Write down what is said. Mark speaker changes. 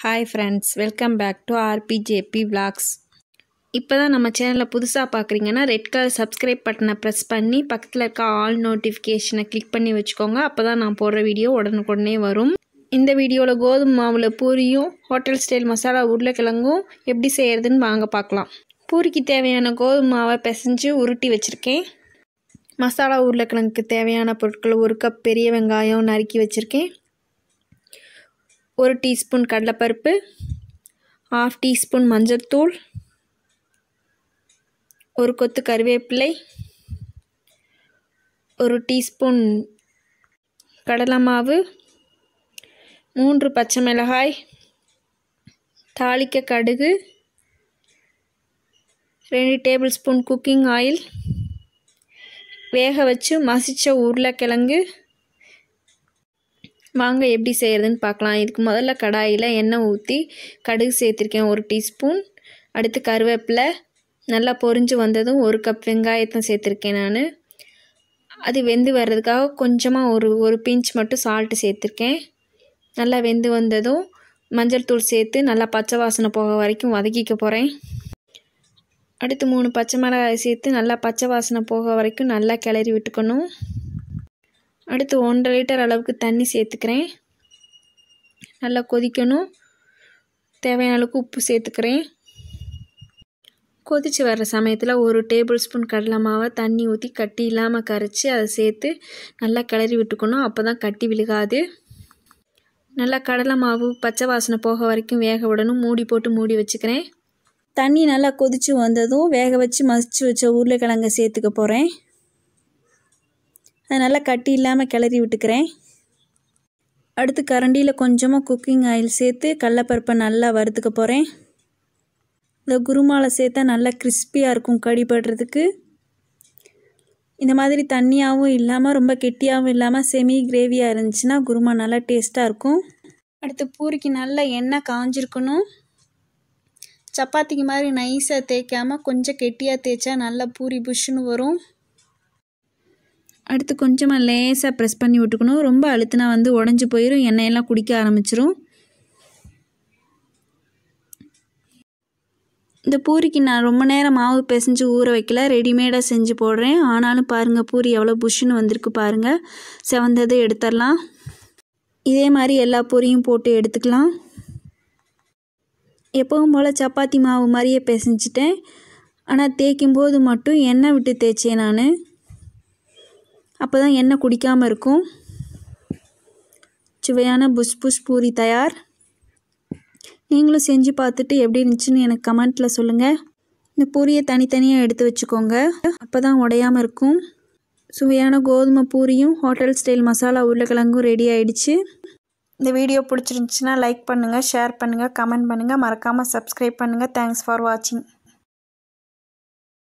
Speaker 1: hi friends welcome back to RPJP vlogs இப்போ தான் நம்ம சேனலை புதுசாக பார்க்குறீங்கன்னா ரெட் கலர் சப்ஸ்கிரைப் பட்டனை ப்ரெஸ் பண்ணி பக்கத்தில் இருக்க ஆல் நோட்டிஃபிகேஷனை கிளிக் பண்ணி வச்சுக்கோங்க அப்போ தான் நான் போடுற வீடியோ உடனுக்குடனே வரும் இந்த வீடியோவில் கோதுமை மாவில் பூரியும் ஹோட்டல் ஸ்டைல் மசாலா உருளைக்கிழங்கும் எப்படி செய்கிறதுன்னு வாங்க பார்க்கலாம் பூரிக்கு தேவையான கோதுமை மாவை பிசைஞ்சு உருட்டி வச்சுருக்கேன் மசாலா உருளைக்கிழங்குக்கு தேவையான பொருட்கள் ஒரு கப் பெரிய வெங்காயம் நறுக்கி வச்சுருக்கேன் ஒரு டீஸ்பூன் கடலைப்பருப்பு ஆஃப் டீஸ்பூன் மஞ்சள்தூள் ஒரு கொத்து கருவேப்பிலை ஒரு டீஸ்பூன் கடலை மாவு மூன்று பச்சை மிளகாய் தாளிக்க கடுகு ரெண்டு டேபிள் ஸ்பூன் குக்கிங் ஆயில் வேக வச்சு மசித்த உருளைக்கிழங்கு வாங்க எப்படி செய்கிறதுன்னு பார்க்கலாம் இதுக்கு முதல்ல கடாயில் எண்ணெய் ஊற்றி கடுகு சேர்த்துருக்கேன் ஒரு டீஸ்பூன் அடுத்து கருவேப்பிலை நல்லா பொரிஞ்சு வந்ததும் ஒரு கப் வெங்காயத்தை சேர்த்துருக்கேன் நான் அது வெந்து வர்றதுக்காக கொஞ்சமாக ஒரு ஒரு பிஞ்ச் மட்டும் சால்ட்டு சேர்த்துருக்கேன் நல்லா வெந்து வந்ததும் மஞ்சள் தூள் சேர்த்து நல்லா பச்சை வாசனை போக வரைக்கும் வதக்கிக்க போகிறேன் அடுத்து மூணு பச்சை மிளகாய் சேர்த்து நல்லா பச்சை வாசனை போக வரைக்கும் நல்லா கிளறி விட்டுக்கணும் அடுத்து ஒன்றரை லிட்டர் அளவுக்கு தண்ணி சேர்த்துக்கிறேன் நல்லா கொதிக்கணும் தேவையான அளவுக்கு உப்பு சேர்த்துக்கிறேன் கொதித்து வர்ற சமயத்தில் ஒரு டேபிள் ஸ்பூன் கடலை மாவை தண்ணி ஊற்றி கட்டி இல்லாமல் கரைச்சி அதை சேர்த்து நல்லா கிளறி விட்டுக்கணும் அப்போ தான் கட்டி விழுகாது நல்லா கடலை மாவு பச்சை வாசனை போக வரைக்கும் வேக விடணும் மூடி போட்டு மூடி வச்சுக்கிறேன்
Speaker 2: தண்ணி நல்லா கொதித்து வந்ததும் வேக வச்சு மசிச்சு வச்ச உருளைக்கிழங்க சேர்த்துக்க போகிறேன் அது நல்லா கட்டி இல்லாமல் கிளறி விட்டுக்கிறேன் அடுத்து கரண்டியில் கொஞ்சமாக குக்கிங் ஆயில் சேர்த்து கடலப்பருப்பை நல்லா வறுத்துக்க போகிறேன் இந்த குருமாவில் சேர்த்தா நல்லா கிறிஸ்பியாக இருக்கும் கடிப்படுறதுக்கு இந்த மாதிரி தண்ணியாகவும் இல்லாமல் ரொம்ப கெட்டியாகவும் இல்லாமல் செமி கிரேவியாக இருந்துச்சுன்னா குருமா நல்லா டேஸ்ட்டாக இருக்கும் அடுத்து பூரிக்கு நல்லா எண்ணெய் காஞ்சிருக்கணும் சப்பாத்திக்கு மாதிரி நைஸாக தேய்க்காமல் கொஞ்சம் கெட்டியாக தேய்ச்சா நல்லா பூரி புஷ்ஷுன்னு வரும்
Speaker 1: அடுத்து கொஞ்சமாக லேசாக ப்ரெஸ் பண்ணி விட்டுக்கணும் ரொம்ப அழுத்தினா வந்து உடஞ்சி போயிடும் எண்ணெயெல்லாம் குடிக்க ஆரம்பிச்சிரும்
Speaker 2: இந்த பூரிக்கு நான் ரொம்ப நேரம் மாவு பிசைஞ்சு ஊற வைக்கல ரெடிமேடாக செஞ்சு போடுறேன் ஆனாலும் பாருங்கள் பூரி எவ்வளோ புஷ்ஷுன்னு வந்திருக்கு பாருங்கள் செவந்ததை எடுத்துடலாம் இதே மாதிரி எல்லா பூரியும் போட்டு எடுத்துக்கலாம் எப்பவும் போல் சப்பாத்தி மாவு மாதிரியே பிசைஞ்சிட்டேன் ஆனால் தேய்க்கும் போது மட்டும் எண்ணெய் விட்டு தேய்ச்சேன் நான் அப்போ தான் எண்ணெய் குடிக்காமல் இருக்கும் சுவையான புஷ் புஷ் பூரி தயார் நீங்களும் செஞ்சு பார்த்துட்டு எப்படி இருந்துச்சுன்னு எனக்கு கமெண்ட்டில் சொல்லுங்கள் இந்த பூரியை தனித்தனியாக எடுத்து வச்சுக்கோங்க அப்போ தான் உடையாமல் இருக்கும் சுவையான கோதுமை பூரியும் ஹோட்டல் ஸ்டைல் மசாலா உருளைக்கிழங்கும் ரெடி ஆயிடுச்சு
Speaker 1: இந்த வீடியோ பிடிச்சிருந்துச்சுன்னா லைக் பண்ணுங்கள் ஷேர் பண்ணுங்கள் கமெண்ட் பண்ணுங்கள் மறக்காமல் சப்ஸ்கிரைப் பண்ணுங்கள் தேங்க்ஸ் ஃபார் வாட்சிங்